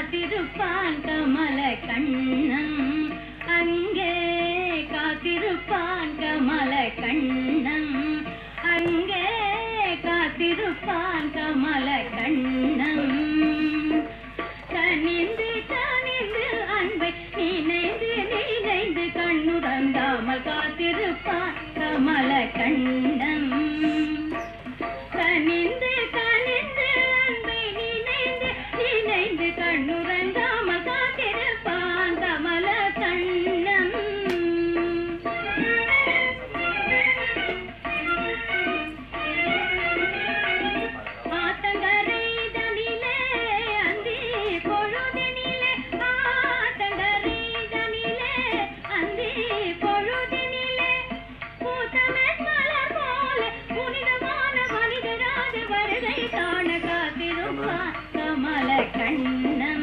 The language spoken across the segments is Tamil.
காத்திருப்பான் கமல கண்ணன் அங்கே காத்திருப்பான் கமல கண்ணன் அங்கே காத்திருப்பான் கமல கண்ணன் கனிந்து கனிந்து அன்பை நினைந்து நினைந்து கண்ணுறந்தாமல் காத்திருப்பான் கமல கண்ணன் கனிந்து கனிந்து அன்பை நினைந்து நினைந்து கண்ணுறங்காமல் காத்திருப்பான் கமல கண்ணன் ஆத்தங்கரை தனிலே அந்தி பொழுதினிலே ஆத்தங்கரை தனிலே அந்தி பொழுதினிலே பூத்தமே மலர் போல புனிதமான மனிதராக வருகை காண காத்திருப்பான் கமல கண்ணன்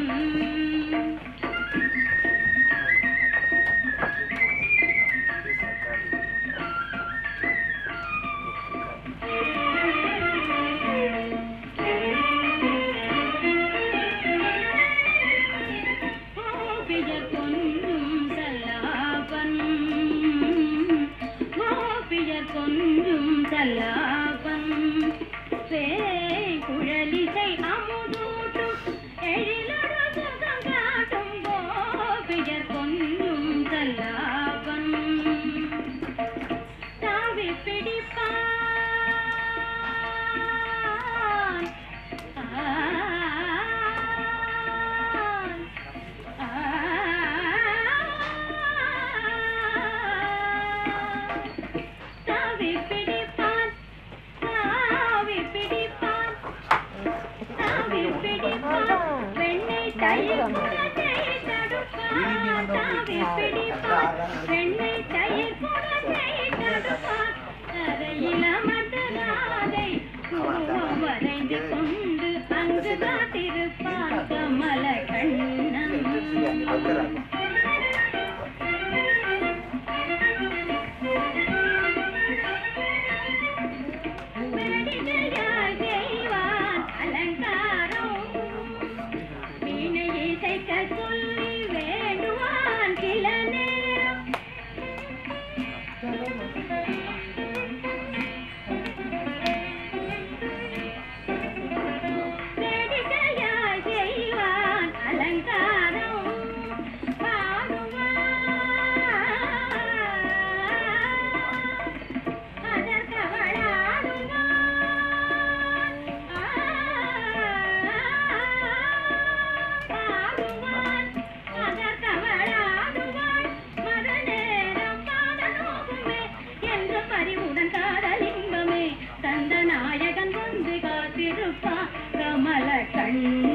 கோபியர் கொஞ்சும் சல்லாபன் கோபியர் கொஞ்சும் சல்லாபன் சேய் குழலிசை அமுதூட்டும் எழிலொரு சுகம் காட்டும் கோபியர் கொஞ்சும் சல்லாபன் தாவி பிடிப்பான் ஆன் தாவி பிடிப்பான் தாவி பிடிப்பான் தாவி பிடிப்பான் வெண்ணை தயிர் குடத்தை தடுப்பான் தாவி பிடிப்பான் வெண்ணை தயிர் குடத்தை தடுப்பான் அறையில் அமர்ந்த ராதை உருவம் வரைந்து கொண்டு அங்கு காத்திருப்பான் கமல கண்ணன் வேடிக்கையாய் செய்வான் அலங்காரம் வீணை இசைக்க சொல்லி வேண்டுவான் சில நேரம் வேடிக்கையாய் செய்வான் அலங்காரம் பாடுவான் கமல கண்ண